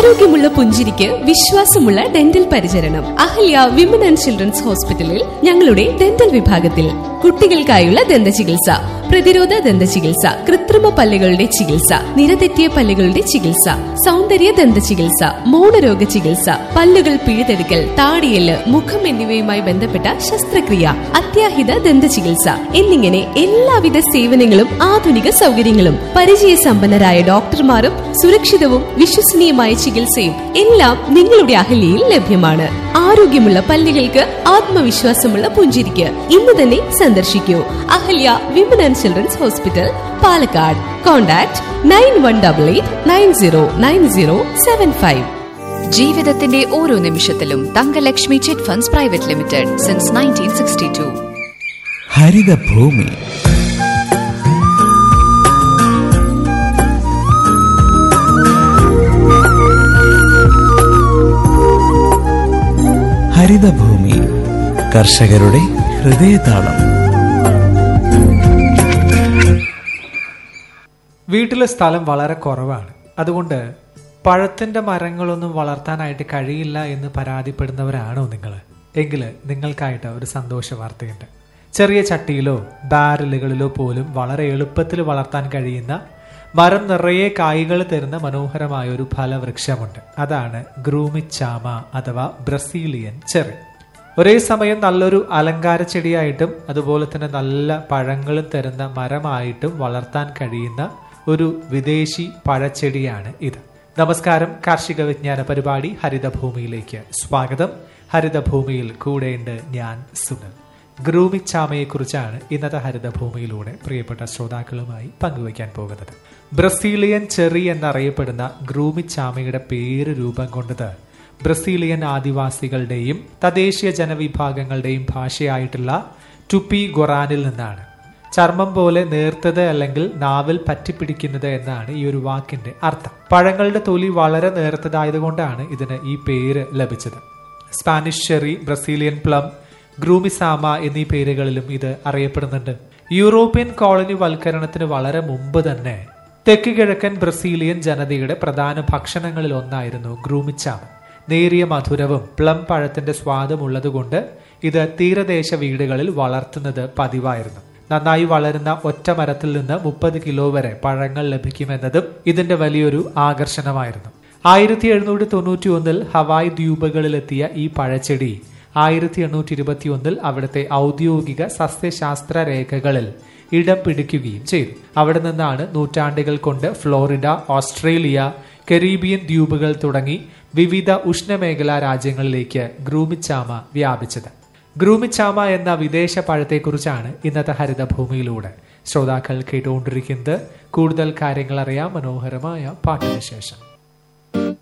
ആരോഗ്യമുള്ള പുഞ്ചിരിക്ക് വിശ്വാസമുള്ള ഡെന്റൽ പരിചരണം അഹല്യ വിമൻ ആൻഡ് ചിൽഡ്രൻസ് ഹോസ്പിറ്റലിൽ ഞങ്ങളുടെ ഡെന്റൽ വിഭാഗത്തിൽ കുട്ടികൾക്കായുള്ള ദന്ത ചികിത്സ പ്രതിരോധ ദന്ത ചികിത്സ കൃത്രിമ പല്ലുകളുടെ ചികിത്സ നിരതെറ്റിയ പല്ലുകളുടെ ചികിത്സ സൗന്ദര്യ ദന്ത ചികിത്സ മൗനരോഗ ചികിത്സ പല്ലുകൾ പിഴുതെടുക്കൽ താടിയല് മുഖം എന്നിവയുമായി ബന്ധപ്പെട്ട ശസ്ത്രക്രിയ അത്യാഹിത ദന്ത ചികിത്സ എന്നിങ്ങനെ എല്ലാവിധ സേവനങ്ങളും ആധുനിക സൗകര്യങ്ങളും പരിചയസമ്പന്നരായ ഡോക്ടർമാരും സുരക്ഷിതവും വിശ്വസനീയമായ ചികിത്സയും എല്ലാം നിങ്ങളുടെ അഹല്യയിൽ ലഭ്യമാണ് ആരോഗ്യമുള്ള പല്ലുകൾക്ക് ആത്മവിശ്വാസമുള്ള പുഞ്ചിരിക്ക് ഇന്ന് തന്നെ സന്ദർശിക്കൂ Ahalya women and children's hospital Palakkad contact nine one double eight nine zero nine zero seven five ജീവിതത്തിന്റെ ഓരോ നിമിഷത്തിലും Thangalakshmi chit funds private limited since nineteen sixty two Harithabhoomi Harithabhoomi കർഷകരുടെ ഹൃദയതാളം വീട്ടിലെ സ്ഥലം വളരെ കുറവാണ് അതുകൊണ്ട് പഴത്തിന്റെ മരങ്ങളൊന്നും വളർത്താനായിട്ട് കഴിയില്ല എന്ന് പരാതിപ്പെടുന്നവരാണോ നിങ്ങൾ എങ്കിൽ നിങ്ങൾക്കായിട്ട് ഒരു സന്തോഷ വാർത്തയുണ്ട് ചെറിയ ചട്ടിയിലോ ബാരലുകളിലോ പോലും വളരെ എളുപ്പത്തിൽ വളർത്താൻ കഴിയുന്ന മരം നിറയെ കായ്കൾ തരുന്ന മനോഹരമായ ഒരു ഫലവൃക്ഷമുണ്ട് അതാണ് ഗ്രൂമിച്ചാമ അഥവാ ബ്രസീലിയൻ ചെറി ഒരേ സമയം നല്ലൊരു അലങ്കാര ചെടിയായിട്ടും അതുപോലെ തന്നെ നല്ല പഴങ്ങളും തരുന്ന മരമായിട്ടും വളർത്താൻ കഴിയുന്ന ഒരു വിദേശി പഴച്ചെടിയാണ് ഇത് നമസ്കാരം കാർഷിക വിജ്ഞാന പരിപാടി ഹരിതഭൂമിയിലേക്ക് സ്വാഗതം ഹരിതഭൂമിയിൽ കൂടെയുണ്ട് ഞാൻ സുനിൽ ഗ്രൂമിച്ചാമയെക്കുറിച്ചാണ് ഇന്നത്തെ ഹരിതഭൂമിയിലൂടെ പ്രിയപ്പെട്ട ശ്രോതാക്കളുമായി പങ്കുവയ്ക്കാൻ പോകുന്നത് ബ്രസീലിയൻ ചെറി എന്നറിയപ്പെടുന്ന ഗ്രൂമിച്ചാമയുടെ പേര് രൂപം കൊണ്ടത് ബ്രസീലിയൻ ആദിവാസികളുടെയും തദ്ദേശീയ ജനവിഭാഗങ്ങളുടെയും ഭാഷയായിട്ടുള്ള ടുപ്പി ഗൊറാനിൽ നിന്നാണ് ചർമ്മം പോലെ നേർത്തത് അല്ലെങ്കിൽ നാവിൽ പറ്റിപ്പിടിക്കുന്നത് എന്നാണ് ഈ ഒരു വാക്കിന്റെ അർത്ഥം പഴങ്ങളുടെ തൊലി വളരെ നേർത്തതായതുകൊണ്ടാണ് ഇതിന് ഈ പേര് ലഭിച്ചത് Spanish cherry Brazilian plum grumichama എന്നീ പേരുകളിലും ഇത് അറിയപ്പെടുന്നുണ്ട് യൂറോപ്യൻ കോളനി വൽക്കരണത്തിന് വളരെ മുമ്പ് തന്നെ തെക്ക് കിഴക്കൻ ബ്രസീലിയൻ ജനതയുടെ പ്രധാന ഭക്ഷണങ്ങളിൽ ഒന്നായിരുന്നു ഗ്രൂമിച്ചാമ നേരിയ മധുരവും പ്ലം പഴത്തിന്റെ സ്വാദും ഉള്ളതുകൊണ്ട് ഇത് തീരദേശ വീടുകളിൽ വളർത്തുന്നത് പതിവായിരുന്നു നന്നായി വളരുന്ന ഒറ്റ മരത്തിൽ നിന്ന് മുപ്പത് കിലോ വരെ പഴങ്ങൾ ലഭിക്കുമെന്നതും ഇതിന്റെ വലിയൊരു ആകർഷണമായിരുന്നു ആയിരത്തി എഴുന്നൂറ്റി തൊണ്ണൂറ്റി ഒന്നിൽ ഹവായ് ദ്വീപുകളിലെത്തിയ ഈ പഴച്ചെടി ആയിരത്തി എണ്ണൂറ്റി ഇരുപത്തി ഒന്നിൽ അവിടുത്തെ ഔദ്യോഗിക സസ്യശാസ്ത്ര രേഖകളിൽ ഇടം പിടിക്കുകയും ചെയ്തു അവിടെ നിന്നാണ് നൂറ്റാണ്ടുകൾ കൊണ്ട് ഫ്ലോറിഡ ഓസ്ട്രേലിയ കരീബിയൻ ദ്വീപുകൾ തുടങ്ങി വിവിധ ഉഷ്ണമേഖലാ രാജ്യങ്ങളിലേക്ക് ഗ്രൂമിച്ചാമ വ്യാപിച്ചത് ഗ്രൂമിച്ചാമ എന്ന വിദേശ പഴത്തെക്കുറിച്ചാണ് ഇന്നത്തെ ഹരിതഭൂമിയിലൂടെ ശ്രോതാക്കൾ കേട്ടുകൊണ്ടിരിക്കുന്നത് കൂടുതൽ കാര്യങ്ങൾ അറിയാം മനോഹരമായ പാട്ടിന് ശേഷം